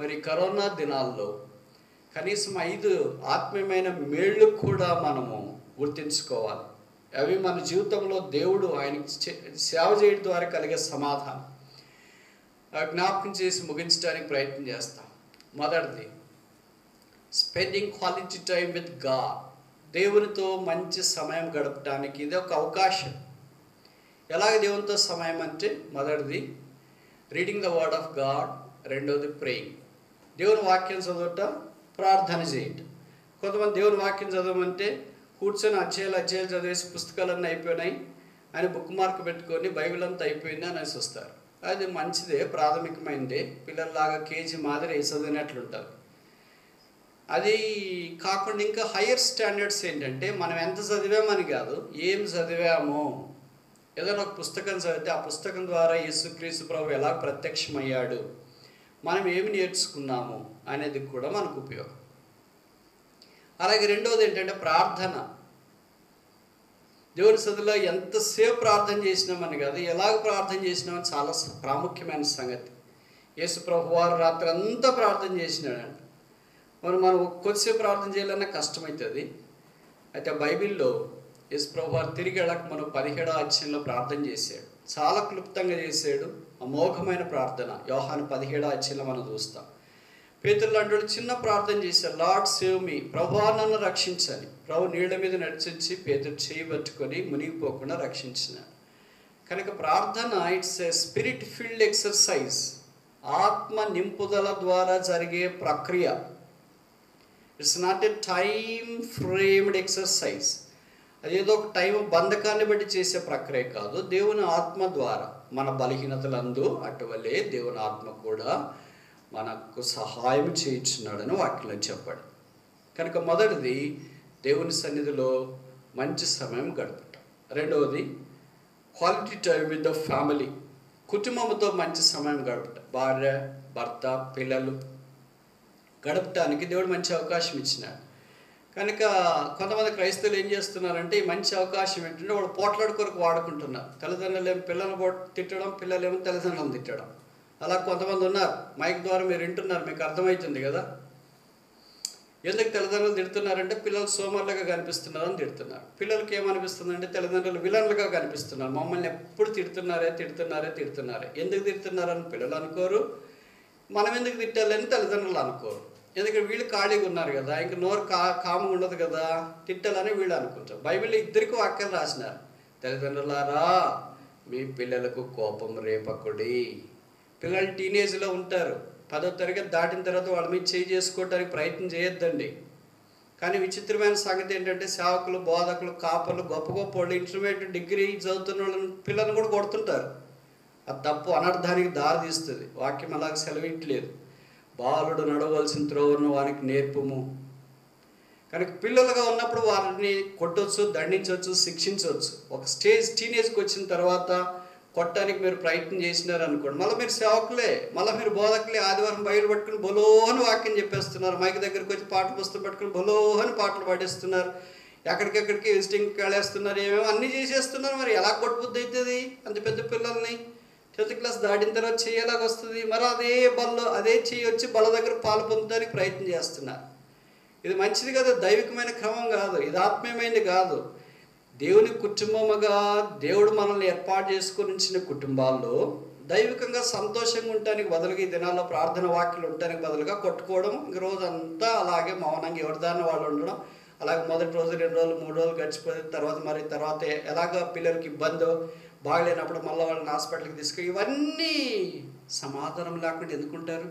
మరి కరోనా దినాల్లో కనీసం ఐదు ఆత్మీయమైన మేళ్ళు కూడా మనము గుర్తించుకోవాలి అవి మన జీవితంలో దేవుడు ఆయనకి చే- సేవ చేయడం ద్వారా కలిగే సమాధానం ఆ జ్ఞాపకం చేసి ముగించడానికి ప్రయత్నం చేస్తాం మొదటిది spending quality time with God దేవునితో మంచి సమయం గడపడానికి ఇది ఒక అవకాశం ఎలాగ దేవునితో సమయం అంటే మొదటిది reading the word of God రెండోది ప్రేయింగ్ దేవుని వాక్యం చదవటం ప్రార్థన చేయటం కొంతమంది దేవుని వాక్యం చదవమంటే కూర్చొని అధ్యాయులు అధ్యాయులు చదివేసి పుస్తకాలన్నీ అయిపోయినాయి అని బుక్ మార్క్ పెట్టుకొని బైబిల్ అంతా అయిపోయింది అనేసి వస్తారు అది మంచిదే ప్రాథమికమైనదే పిల్లల్లాగా కేజీ మాదిరి చదివినట్లుంటారు అది కాకుండా ఇంకా హయ్యర్ స్టాండర్డ్స్ ఏంటంటే మనం ఎంత చదివామని కాదు ఏం చదివామో ఏదైనా ఒక పుస్తకం చదివితే ఆ పుస్తకం ద్వారా యేసుక్రీస్తు ప్రభు ఎలా ప్రత్యక్షమయ్యాడు మనం ఏమి నేర్చుకున్నాము అనేది కూడా మనకు ఉపయోగం అలాగే రెండవది ఏంటంటే ప్రార్థన దేవుని సదిలో ఎంతసేపు ప్రార్థన చేసినామని కాదు ఎలాగ ప్రార్థన చేసినామని చాలా స- ప్రాముఖ్యమైన సంగతి యేసు ప్రభు వారు రాత్రి అంతా ప్రార్థన చేసినాడంట మరి మనం కొద్దిసేపు ప్రార్థన చేయాలన్నా కష్టమవుతుంది అయితే బైబిల్లో యేసు ప్రభు వారు తిరిగి వెళ్ళక మనం పదిహేడో అధ్యాయంలో ప్రార్థన చేశాడు చాలా క్లుప్తంగా చేశాడు అమోఘమైన ప్రార్థన యోహాను పదిహేడో అధ్యాయంలో మనం చూస్తాం పేతులు లాంటి చిన్న ప్రార్థన చేశారు లార్డ్ సేవ్ మీ ప్రభా నన్ను రక్షించని ప్రభు నీళ్ల మీద నడిచించి పేతుడు చేయి పట్టుకొని మునిగిపోకుండా రక్షించినాడు కనుక ప్రార్థన it's a spirit field exercise ఆత్మ నింపుదల ద్వారా జరిగే ప్రక్రియ it's not a time framed exercise అదేదో ఒక టైం బంధకాన్ని బట్టి చేసే ప్రక్రియ కాదు దేవుని ఆత్మ ద్వారా మన బలహీనతలందు అటువలే దేవుని ఆత్మ కూడా మనకు సహాయం చేయించున్నాడని వాక్యంలో చెప్పాడు కనుక మొదటిది దేవుని సన్నిధిలో మంచి సమయం గడపటం రెండవది quality time with the family కుటుంబంతో మంచి సమయం గడపటం భార్య భర్త పిల్లలు గడపటానికి దేవుడు మంచి అవకాశం ఇచ్చినాడు కనుక కొంతమంది క్రైస్తవులు ఏం చేస్తున్నారంటే ఈ మంచి అవకాశం ఏంటంటే వాళ్ళు పోట్లాడు కొరకు వాడుకుంటున్నారు తల్లిదండ్రులు ఏమో పిల్లలు పోట్ తిట్టడం పిల్లలేమో తల్లిదండ్రులను తిట్టడం అలా కొంతమంది ఉన్నారు మైక్ ద్వారా మీరు వింటున్నారు మీకు అర్థమవుతుంది కదా ఎందుకు తల్లిదండ్రులు తిడుతున్నారంటే పిల్లలు సోమరులుగా కనిపిస్తున్నారని తిడుతున్నారు పిల్లలకి ఏమనిపిస్తుందంటే తల్లిదండ్రులు విలన్లుగా కనిపిస్తున్నారు మమ్మల్ని ఎప్పుడు తిడుతున్నారే తిడుతున్నారే తిడుతున్నారే ఎందుకు తిడుతున్నారని పిల్లలు అనుకోరు మనం ఎందుకు తిట్టాలని తల్లిదండ్రులు అనుకోరు ఎందుకంటే వీళ్ళు ఖాళీగా ఉన్నారు కదా ఇంక నోరు కా కాముగా ఉండదు కదా తిట్టాలని వీళ్ళు అనుకుంటారు బైబిల్లో ఇద్దరికి వాక్యాలు రాసినారు తల్లిదండ్రులారా మీ పిల్లలకు కోపం రేపకుడి పిల్లలు టీనేజ్లో ఉంటారు పదో తరగతి దాటిన తర్వాత వాళ్ళ మీద చేయి చేసుకోవడానికి ప్రయత్నం చేయొద్దండి కానీ విచిత్రమైన సంగతి ఏంటంటే సేవకులు బోధకులు కాపర్లు గొప్ప గొప్ప వాళ్ళు ఇంటర్మీడియట్ డిగ్రీ చదువుతున్న వాళ్ళని పిల్లల్ని కూడా కొడుతుంటారు అది తప్పు అనర్థానికి దారి తీస్తుంది వాక్యం అలాగ సెలవిట్లేదు బాలుడు నడవలసిన త్రోవను వారికి నేర్పుము కనుక పిల్లలుగా ఉన్నప్పుడు వారిని కొట్టొచ్చు దండించవచ్చు శిక్షించవచ్చు ఒక స్టేజ్ టీనేజ్కి వచ్చిన తర్వాత కొట్టడానికి మీరు ప్రయత్నం చేసినారు అనుకోండి మళ్ళీ మీరు సేవకులే మళ్ళీ మీరు బోధకులే ఆదివారం బయలు పట్టుకుని బలో అని వాక్యం చెప్పేస్తున్నారు మైక్ దగ్గరికి వచ్చి పాట పుస్తకం పట్టుకుని బలో అని పాటలు పాడేస్తున్నారు ఎక్కడికెక్కడికి విజిటింగ్కి వెళ్ళేస్తున్నారు ఏమేమో అన్నీ చేసేస్తున్నారు మరి ఎలా కొట్టుబుద్ధి అవుతుంది అంత పెద్ద పిల్లల్ని టెన్త్ క్లాస్ దాటిన తర్వాత చేయలాగా వస్తుంది మరి అదే బల్లో అదే చెయ్యి వచ్చి బల దగ్గర పాలు పొందడానికి ప్రయత్నం చేస్తున్నారు ఇది మంచిది కదా దైవికమైన క్రమం కాదు ఇది ఆత్మీయమైనది కాదు దేవుని కుటుంబముగా దేవుడు మనల్ని ఏర్పాటు చేసుకొని ఉంచిన కుటుంబాల్లో దైవికంగా సంతోషంగా ఉండటానికి బదులుగా ఈ దినాల్లో ప్రార్థన వాక్యలు ఉండటానికి బదులుగా కొట్టుకోవడం ఇంక రోజంతా అలాగే మౌనంగా ఎవరిదాన్ని వాళ్ళు ఉండడం అలాగే మొదటి రోజు రెండు రోజులు మూడు రోజులు గడిచిపోయిన తర్వాత మరి తర్వాత ఎలాగ పిల్లలకి ఇబ్బందో బాగలేనప్పుడు మళ్ళీ వాళ్ళని హాస్పిటల్కి తీసుకు ఇవన్నీ సమాధానం లేకుండా ఎందుకుంటారు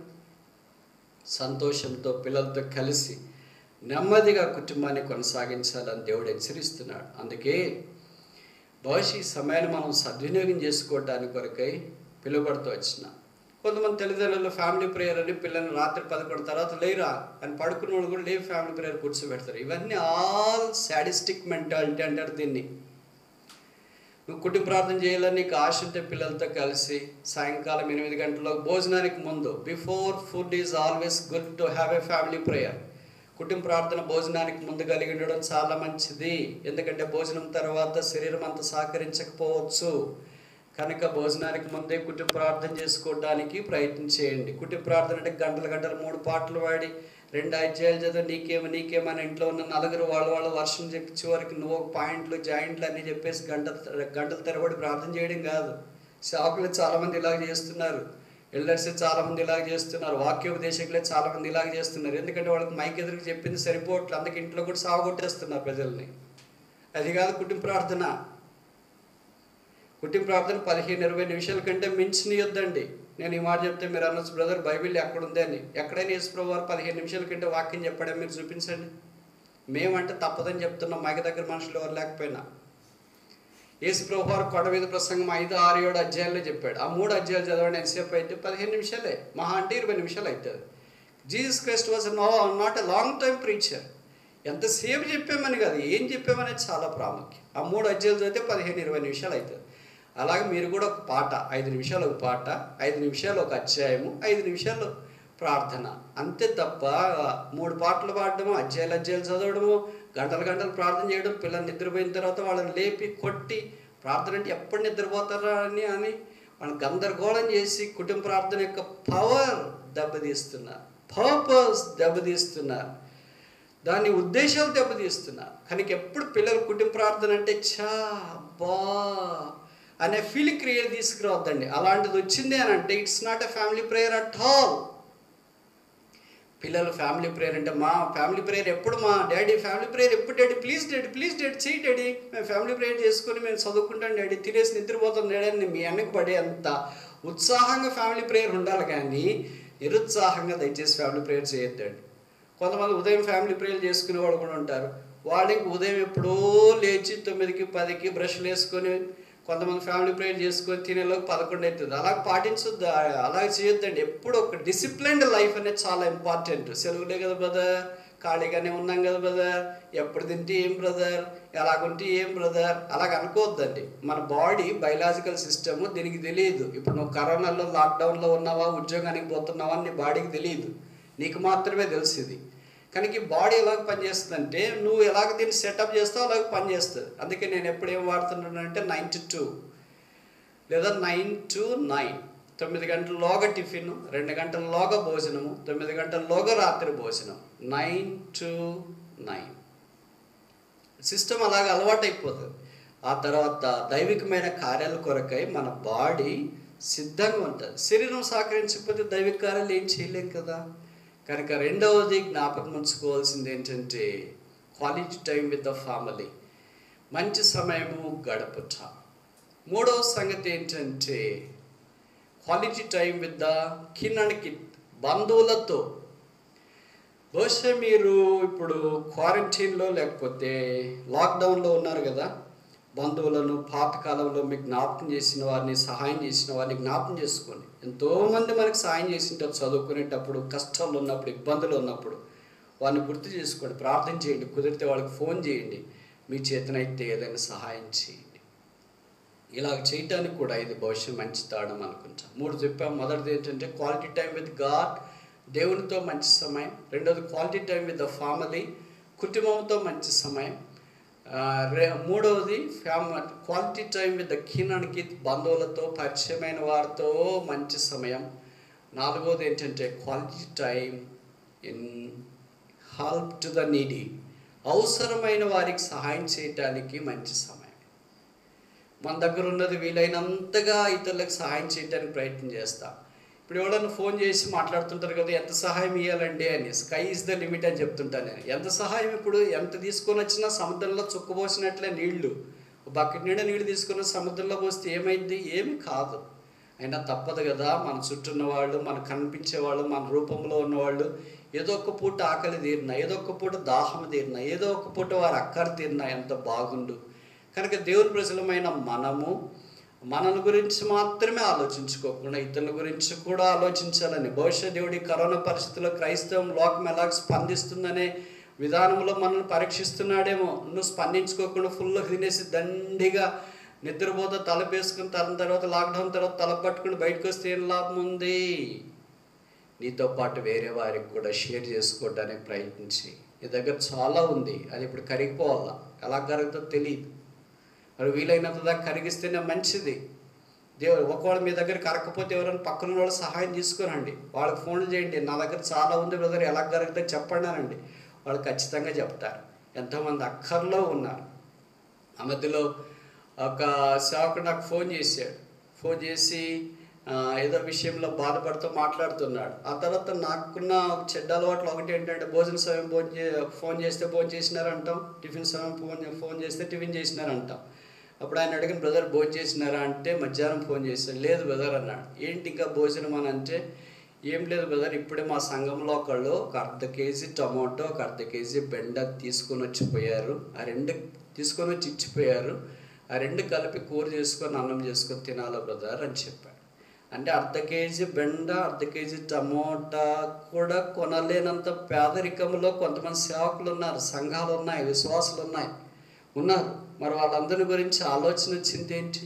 సంతోషంతో పిల్లలతో కలిసి నెమ్మదిగా కుటుంబాన్ని కొనసాగించాలని దేవుడు హెచ్చరిస్తున్నాడు అందుకే భవిష్య ఈ సమయాన్ని మనం సద్వినియోగం చేసుకోవడానికి కొరకై పిలువబడుతూ వచ్చిన కొంతమంది తల్లిదండ్రులు ఫ్యామిలీ ప్రేయర్ అని పిల్లల్ని రాత్రి పదకొండు తర్వాత లేరా అని పడుకున్న వాళ్ళు కూడా లేవు ఫ్యామిలీ ప్రేయర్ కూర్చోబెడతారు ఇవన్నీ ఆల్ సాడిస్టిక్ మెంటాలిటీ అంటారు దీన్ని నువ్వు కుటుంబ ప్రార్థన చేయాలని నీకు ఆశ ఉంటే పిల్లలతో కలిసి సాయంకాలం ఎనిమిది గంటలకు భోజనానికి ముందు before food is always good to have a family prayer కుటుంబ ప్రార్థన భోజనానికి ముందు కలిగి ఉండడం చాలా మంచిది ఎందుకంటే భోజనం తర్వాత శరీరం అంత సహకరించకపోవచ్చు కనుక భోజనానికి ముందే కుటుంబ ప్రార్థన చేసుకోవడానికి ప్రయత్నం చేయండి కుటుంబ ప్రార్థన అంటే గంటలు గంటలు మూడు పాటలు పాడి రెండు అధ్యాయాలు చదివి నీకేమో నీకేమని ఇంట్లో ఉన్న నలుగురు వాళ్ళ వాళ్ళ వర్షం చెప్పి చివరికి నువ్వు ఒక పాయింట్లు జాయింట్లు అన్నీ చెప్పేసి గంట గంటల తరబడి ప్రార్థన చేయడం కాదు షాపులు చాలామంది ఇలాగ చేస్తున్నారు ఎల్డర్స్ చాలామంది ఇలాగ చేస్తున్నారు వాక్యోపదేశకులే చాలామంది ఇలాగ చేస్తున్నారు ఎందుకంటే వాళ్ళకి మైక్ ఎదురుకు చెప్పింది సరిపోవట్లేదు అందుకే ఇంట్లో కూడా సాగొట్టేస్తున్నారు ప్రజల్ని అది కాదు కుటుంబ ప్రార్థన కుటుంబ ప్రార్థన పదిహేను ఇరవై నిమిషాల కంటే మించినయొద్దండి నేను ఈ మాట చెప్తే మీరు అనొచ్చు బ్రదర్ బైబిల్ ఎక్కడ ఉంది అని ఎక్కడైనా యేసుప్రభు వారు పదిహేను నిమిషాల కంటే వాక్యం చెప్పడం మీరు చూపించండి మేమంటే తప్పదని చెప్తున్నాం మాకు దగ్గర మనుషులు ఎవరు లేకపోయినా యేసుప్రభు వారు కొండ మీద ప్రసంగం ఐదు ఆరు ఏడు అధ్యాయాల్లో చెప్పాడు ఆ మూడు అధ్యాయాలు చదవండి ఎంతసేపు అయితే పదిహేను నిమిషాలే మహా అంటే ఇరవై నిమిషాలు అవుతుంది Jesus Christ was no not a long time preacher ఎంతసేపు చెప్పామని కాదు ఏం చెప్పామనేది చాలా ప్రాముఖ్యం ఆ మూడు అధ్యాయులు చదివితే పదిహేను ఇరవై నిమిషాలు అవుతుంది అలాగే మీరు కూడా ఒక పాట ఐదు నిమిషాలు ఒక పాట ఐదు నిమిషాలు ఒక అధ్యాయము ఐదు నిమిషాలు ప్రార్థన అంతే తప్ప మూడు పాటలు పాడడము అధ్యాయులు అధ్యాయులు చదవడము గంటలు గంటలు ప్రార్థన చేయడం పిల్లలు నిద్రపోయిన తర్వాత వాళ్ళని లేపి కొట్టి ప్రార్థన అంటే ఎప్పుడు నిద్రపోతారా అని అని వాళ్ళని గందరగోళం చేసి కుటుంబ ప్రార్థన యొక్క పవర్ దెబ్బతీస్తున్నారు పర్పస్ దెబ్బతీస్తున్నారు దాని ఉద్దేశాలు దెబ్బతీస్తున్నారు కనుక ఎప్పుడు పిల్లలు కుటుంబ ప్రార్థన అంటే చా అబ్బా అనే ఫీలింగ్ క్రియేట్ తీసుకురావద్దండి అలాంటిది వచ్చింది అని అంటే it's not a family prayer at all పిల్లలు ఫ్యామిలీ ప్రేయర్ అంటే మా ఫ్యామిలీ ప్రేయర్ ఎప్పుడు మా డాడీ ఫ్యామిలీ ప్రేయర్ ఎప్పుడు daddy please daddy please daddy చేయి డాడీ మేము ఫ్యామిలీ ప్రేయర్ చేసుకొని మేము చదువుకుంటాం డాడీ తినేసి నిద్రపోతాం డాడీ అని మీ వెనక్కి పడే అంత ఉత్సాహంగా ఫ్యామిలీ ప్రేయర్ ఉండాలి కానీ నిరుత్సాహంగా దయచేసి ఫ్యామిలీ ప్రేయర్ చేయొద్దండి కొంతమంది ఉదయం ఫ్యామిలీ ప్రేయర్ చేసుకునే వాళ్ళు కూడా ఉంటారు వాళ్ళకి ఉదయం ఎప్పుడో లేచి తొమ్మిదికి పదికి బ్రష్లు వేసుకొని కొంతమంది ఫ్యామిలీ ప్రేయర్ చేసుకొని తినేలోకి పదకొండు అవుతుంది అలా పాటించొద్దు అలా చేయొద్దండి ఎప్పుడు ఒక డిసిప్లైన్డ్ లైఫ్ అనేది చాలా ఇంపార్టెంట్ సెలవులే కదా బ్రదర్ ఖాళీగానే ఉన్నాం కదా బ్రదర్ ఎప్పుడు తింటే ఏం బ్రదర్ ఎలాగుంటే ఏం బ్రదర్ అలాగ అనుకోవద్దండి మన బాడీ బయలాజికల్ సిస్టమ్ దీనికి తెలియదు ఇప్పుడు నువ్వు కరోనాలో లాక్డౌన్లో ఉన్నావా ఉద్యోగానికి పోతున్నావా అని నీ బాడీకి తెలియదు నీకు మాత్రమే తెలుసు ఇది కనుక ఈ బాడీ ఎలాగ పనిచేస్తుందంటే నువ్వు ఎలాగ దీన్ని సెటప్ చేస్తావు అలాగ పనిచేస్తుంది అందుకే నేను ఎప్పుడు ఏం వాడుతున్నానంటే నైన్ టు టూ లేదా నైన్ టు నైన్ తొమ్మిది గంటలలోగా టిఫిన్ రెండు గంటలలోగా భోజనము తొమ్మిది గంటలలోగా రాత్రి భోజనం నైన్ టు నైన్ సిస్టమ్ అలాగ అలవాటైపోతుంది ఆ తర్వాత దైవికమైన కార్యాల కొరకై మన బాడీ సిద్ధంగా ఉంటుంది శరీరం సహకరించకపోతే దైవిక కార్యాలు ఏం చేయలేం కదా కనుక రెండవది జ్ఞాపకం ఉంచుకోవాల్సింది ఏంటంటే quality time with the family మంచి సమయము గడపట మూడవ సంగతి ఏంటంటే quality time with the kin and kith బంధువులతో బహుశా మీరు ఇప్పుడు క్వారంటైన్లో లేకపోతే లాక్డౌన్లో ఉన్నారు కదా బంధువులను పాతకాలంలో మీకు జ్ఞాపకం చేసిన వారిని సహాయం చేసిన వారిని జ్ఞాపకం చేసుకోండి ఎంతోమంది మనకి సహాయం చేసింటారు చదువుకునేటప్పుడు కష్టాలు ఉన్నప్పుడు ఇబ్బందులు ఉన్నప్పుడు వారిని గుర్తు చేసుకోండి ప్రార్థన చేయండి కుదిరితే వాళ్ళకి ఫోన్ చేయండి మీ చేతనైతే ఏదైనా సహాయం చేయండి ఇలా చేయటానికి కూడా ఇది భవిష్యత్ మంచి తాడం అనుకుంటా మూడు చెప్పాం మొదటిది ఏంటంటే క్వాలిటీ టైం విత్ గాడ్ దేవునితో మంచి సమయం రెండోది quality time with the family కుటుంబంతో మంచి సమయం ఆ, రే మూడవది fam quality time with the kin and kith బంధువులతో పరిచయమైన వారితో మంచి సమయం నాలుగవది ఏంటంటే quality time in help to the needy అవసరమైన వారికి సహాయం చేయటానికి మంచి సమయం మన దగ్గర ఉన్నది వీలైనంతగా ఇతరులకు సహాయం చేయడానికి ప్రయత్నం చేస్తాం ఇప్పుడు ఎవడన్నా ఫోన్ చేసి మాట్లాడుతుంటారు కదా ఎంత సహాయం ఇవ్వాలండి అని స్కై ఇస్ ద లిమిట్ అని చెప్తుంటాను నేను ఎంత సహాయం ఇప్పుడు ఎంత తీసుకొని వచ్చినా సముద్రంలో చుక్కబోసినట్లే నీళ్లు ఒక బకెట్ నీడ నీళ్ళు తీసుకొని సముద్రంలో పోస్తే ఏమైంది ఏమి కాదు అయినా తప్పదు కదా మన చుట్టూ ఉన్న వాళ్ళు మనకు కనిపించే వాళ్ళు మన రూపంలో ఉన్నవాళ్ళు ఏదో ఒక పూట ఆకలి తీరినా ఏదో ఒక పూట దాహం తీరినా ఏదో ఒక పూట వారి అక్కర తీరినా ఎంత బాగుండు కనుక దేవుని ప్రజలమైన మనము మనల గురించి మాత్రమే ఆలోచించుకోకుండా ఇతరుల గురించి కూడా ఆలోచించాలని బహుశా దేవుడి కరోనా పరిస్థితుల్లో క్రైస్తవం లోకం ఎలా స్పందిస్తుందనే విధానంలో మనల్ని పరీక్షిస్తున్నాడేమో నువ్వు స్పందించుకోకుండా ఫుల్గా తినేసి దండిగా నిద్రపోతే తలపేసుకుని తన తర్వాత లాక్డౌన్ తర్వాత తల పట్టుకుని బయటకు వస్తే ఏం లాభం ఉంది నీతో పాటు వేరే వారికి కూడా షేర్ చేసుకోవడానికి ప్రయత్నించి నీ దగ్గర చాలా ఉంది అది ఇప్పుడు కరిగిపోవాలా ఎలా కరుగుతుందో తెలియదు మరి వీలైనంత దాకా కరిగిస్తేనే మంచిది దేవుడు ఒకవేళ మీ దగ్గర కరకపోతే ఎవరైనా పక్కన వాళ్ళు సహాయం తీసుకురండి వాళ్ళకి ఫోన్లు చేయండి నా దగ్గర చాలా ఉంది బ్రదర్ ఎలా కరెక్టే చెప్పండి అనండి వాళ్ళు ఖచ్చితంగా చెప్తారు ఎంతోమంది అక్కర్లో ఉన్నారు ఆ మధ్యలో ఒక సేవకుడు నాకు ఫోన్ చేశాడు ఫోన్ చేసి ఆ, ఏదో విషయంలో బాధపడుతూ మాట్లాడుతున్నాడు ఆ తర్వాత నాకున్న చెడ్డ అలవాట్లు ఒకటి ఏంటంటే భోజన సమయం ఫోన్ చే ఫోన్ చేస్తే ఫోన్ చేసినారంటాం టిఫిన్ సమయం ఫోన్ ఫోన్ చేస్తే టిఫిన్ చేసినారంటాం అప్పుడు ఆయన అడిగిన బ్రదర్ భోజనం చేసినారా అంటే మధ్యాహ్నం ఫోన్ చేశాను లేదు బ్రదర్ అన్నాడు ఏంటి ఇంకా భోజనం అని అంటే ఏం లేదు బ్రదర్ ఇప్పుడే మా సంఘంలో ఒకళ్ళు ఒక అర్ధ కేజీ టమాటో ఒక అర్ధ కేజీ బెండ తీసుకొని వచ్చిపోయారు ఆ రెండు తీసుకొని వచ్చి ఇచ్చిపోయారు ఆ రెండు కలిపి కూర చేసుకొని అన్నం చేసుకొని తినాలి బ్రదర్ అని చెప్పాడు అంటే అర్ధ కేజీ బెండ అర్ధ కేజీ టమోటా కూడా కొనలేనంత పేదరికంలో కొంతమంది సేవకులు ఉన్నారు సంఘాలు ఉన్నాయి విశ్వాసులు ఉన్నాయి ఉన్నారు మరి వాళ్ళందరి గురించి ఆలోచన వచ్చింది ఏంటి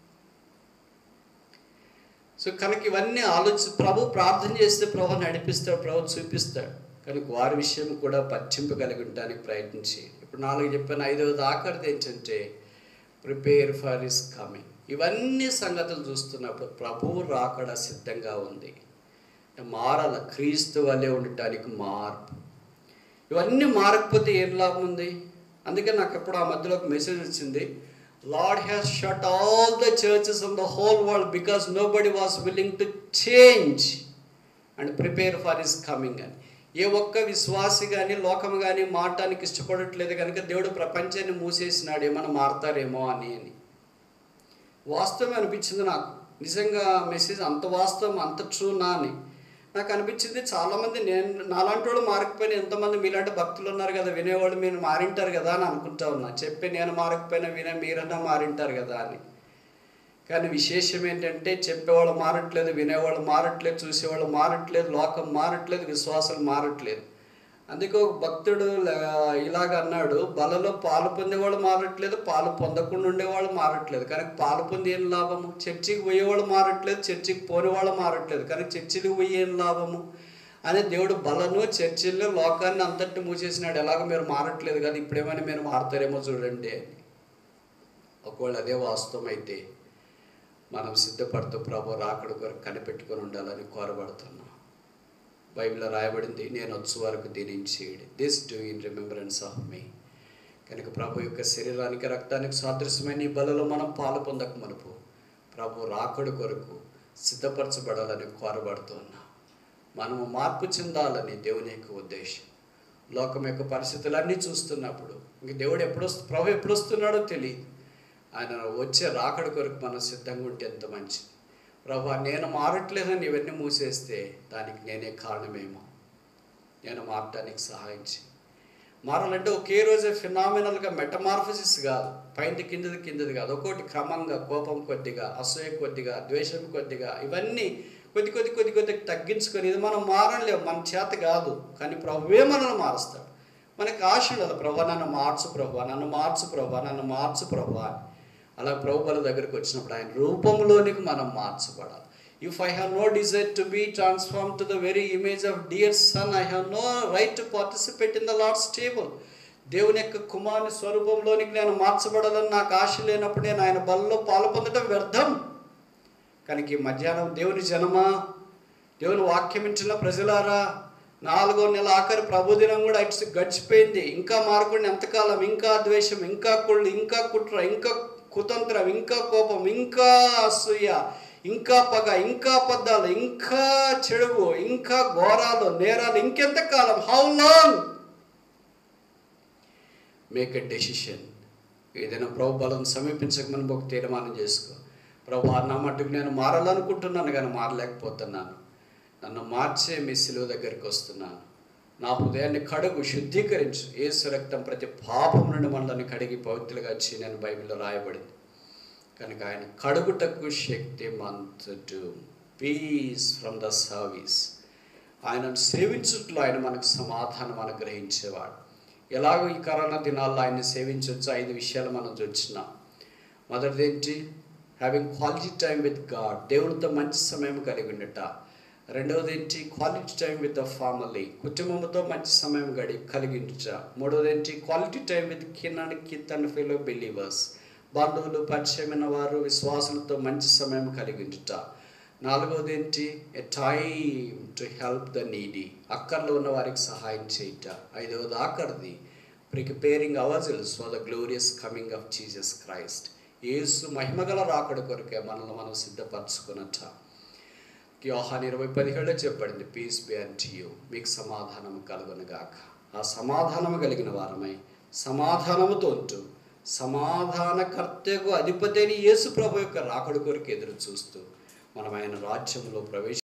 సో కనుక ఇవన్నీ ఆలోచి ప్రభు ప్రార్థన చేస్తే ప్రభు నడిపిస్తాడు ప్రభు చూపిస్తాడు కనుక వారి విషయం కూడా పట్టింపు కలిగి ఉండడానికి ప్రయత్నించి ఇప్పుడు నాలుగు చెప్పిన ఐదవది ఆఖరిది ఏంటంటే ప్రిపేర్ ఫర్ ఇస్ కమింగ్ ఇవన్నీ సంగతులు చూస్తున్నప్పుడు ప్రభువు రాకడ సిద్ధంగా ఉంది అంటే మారాల క్రీస్తు వల్లే ఉండటానికి మార్పు ఇవన్నీ మారకపోతే ఏం లాభం ఉంది అందుకే నాకు ఎప్పుడు ఆ మధ్యలో ఒక మెసేజ్ వచ్చింది Lord has shut all the churches on the whole world because nobody was willing to change and prepare for his coming అని ఏ ఒక్క విశ్వాసి కానీ లోకం కానీ మారటానికి ఇష్టపడట్లేదు కనుక దేవుడు ప్రపంచాన్ని మూసేసినాడు ఏమైనా మారతారేమో అని అని వాస్తవం అనిపించింది నాకు నిజంగా మెసేజ్ అంత వాస్తవం అంత ట్రూ నా అని నాకు అనిపించింది చాలామంది నేను నాలాంటి వాళ్ళు మారకపోయినా ఎంతమంది మీలాంటి భక్తులు ఉన్నారు కదా వినేవాళ్ళు మీరు మారింటారు కదా అని అనుకుంటా ఉన్నా చెప్పి నేను మారకపోయినా వినే మీరన్నా మారింటారు కదా అని కానీ విశేషం ఏంటంటే చెప్పేవాళ్ళు మారట్లేదు వినేవాళ్ళు మారట్లేదు చూసేవాళ్ళు మారట్లేదు లోకం మారట్లేదు విశ్వాసాలు మారట్లేదు అందుకే ఒక భక్తుడు ల- ఇలాగ అన్నాడు బలలో పాలు పొందేవాళ్ళు మారట్లేదు పాలు పొందకుండా ఉండేవాళ్ళు మారట్లేదు కానీ పాలు పొంది ఏం లాభము చర్చికి పోయేవాళ్ళు మారట్లేదు చర్చికి పోని వాళ్ళు మారట్లేదు కానీ చర్చికి పోయి ఏం లాభము అని దేవుడు బలను చర్చిల్లో లోకాన్ని అంతటి మూసేసినాడు ఎలాగ మీరు మారట్లేదు కదా ఇప్పుడేమైనా మీరు మారతారేమో చూడండి అని ఒకవేళ అదే వాస్తవం అయితే మనం సిద్ధపడుతూ ప్రభు రాకడ కొరకు కనిపెట్టుకొని ఉండాలని కోరబడుతున్నాం బైబిల్లో రాయబడింది నేను వచ్చు వరకు దీనిని చేయడు this do in remembrance of me కనుక ప్రభు యొక్క శరీరానికి రక్తానికి సాదృశ్యమైన ఈ బలలో మనం పాలు పొందక మనపు ప్రభు రాకడ కొరకు సిద్ధపరచబడాలని కోరబడుతున్నాం మనము మార్పు చెందాలని దేవుని యొక్క ఉద్దేశం లోకం యొక్క పరిస్థితులన్నీ చూస్తున్నప్పుడు ఇంక దేవుడు ఎప్పుడు వస్తు ప్రభు ఎప్పుడు వస్తున్నాడో తెలియదు ఆయన వచ్చే రాకడ కొరకు మనం సిద్ధంగా ఉంటే ఎంత మంచిది ప్రభు నేను మారట్లేదని ఇవన్నీ మూసేస్తే దానికి నేనే కారణమేమో నేను మారటానికి సహాయం చేయి మారాలంటే ఒకే రోజే ఫినామినల్గా మెటమార్ఫసిస్ కాదు పైంది కిందది కిందది కాదు ఒక్కోటి క్రమంగా కోపం కొద్దిగా అసూయ కొద్దిగా ద్వేషం కొద్దిగా ఇవన్నీ కొద్ది కొద్ది కొద్ది కొద్ది తగ్గించుకొని ఇది మనం మారలేము మన చేత కాదు కానీ ప్రభువే మనల్ని మారుస్తాడు మనకి ఆశ ఉండదు ప్రభా నన్ను మార్చు ప్రభా నన్ను మార్చు ప్రభా నన్ను మార్చు ప్రభా అని అలా ప్రభువుల దగ్గరికి వచ్చినప్పుడు ఆయన రూపంలోనికి మనం మార్చబడాలి if I have no desire to be transform to the very image of dear son I have no right to participate in the Lord's table దేవుని యొక్క కుమారుని స్వరూపంలోనికి నేను మార్చబడాలని నాకు ఆశ లేనప్పుడు నేను ఆయన బలలో పాలు పొందడం వ్యర్థం కనుక ఈ మధ్యాహ్నం దేవుని జనమా దేవుని వాక్యం ఇచ్చిన ప్రజలారా నాలుగో నెల ఆఖరి ప్రభుదినం కూడా ఇట్స్ గడిచిపోయింది ఇంకా మారకుండా ఎంతకాలం ఇంకా ద్వేషం ఇంకా కుళ్ళు ఇంకా కుట్ర ఇంకా కుతంత్రం ఇంకా కోపం ఇంకా అసూయ ఇంకా పగ ఇంకా అబద్ధాలు ఇంకా చెడుగు ఇంకా ఘోరాలు నేరాలు ఇంకెంత కాలం how long make a decision ఏదైనా ప్రభు బలం సమీపించక మనం ఒక తీర్మానం చేసుకో ప్రభు నా మట్టుకు నేను మారాలనుకుంటున్నాను కానీ మారలేకపోతున్నాను నన్ను మార్చే మీ సిలువ దగ్గరికి వస్తున్నాను నా హృదయాన్ని కడుగు శుద్ధీకరించు ఏసు రక్తం ప్రతి పాపం నుండి మనల్ని కడిగి పవిత్రులుగా వచ్చి నేను బైబిల్లో రాయబడింది కనుక ఆయన కడుగుటకు శక్తి మంతుడు పీస్ ఫ్రమ్ ద సర్వీస్ ఆయనను సేవించుట్లో ఆయన మనకు సమాధానం అనుగ్రహించేవాడు ఎలాగో ఈ కరోనా దినాల్లో ఆయన్ని సేవించవచ్చు ఐదు విషయాలు మనం చూస్తున్నాం మొదటిది ఏంటి having quality time with God దేవునితో మంచి సమయం కలిగి ఉండట రెండవది ఏంటి quality time with the family కుటుంబంతో మంచి సమయం గడి కలిగించ మూడవది ఏంటి quality time with kin and kith and fellow believers బంధువులు పరిచయమైన వారు విశ్వాసులతో మంచి సమయం కలిగి ఉండుట నాలుగవది ఏంటి a time to help the needy అక్కర్లో ఉన్న వారికి సహాయం చేయుట ఐదవది ఆఖరిది preparing ourselves for the glorious coming of Jesus Christ యేసు మహిమగల రాకడ కొరకే మనల్ని మనం సిద్ధపరచుకున్నట్ట యోహాన్ ఇరవై పదిహేడులో చెప్పబడింది పీస్ బి అండ్ యూ మీకు సమాధానం కలుగునుగాక ఆ సమాధానము కలిగిన వారమై సమాధానముతో ఉంటూ సమాధానకర్తకు అధిపతి అయిన యేసు ప్రభు యొక్క రాకడ కొరకు ఎదురు చూస్తూ మనం ఆయన రాజ్యంలో ప్రవేశ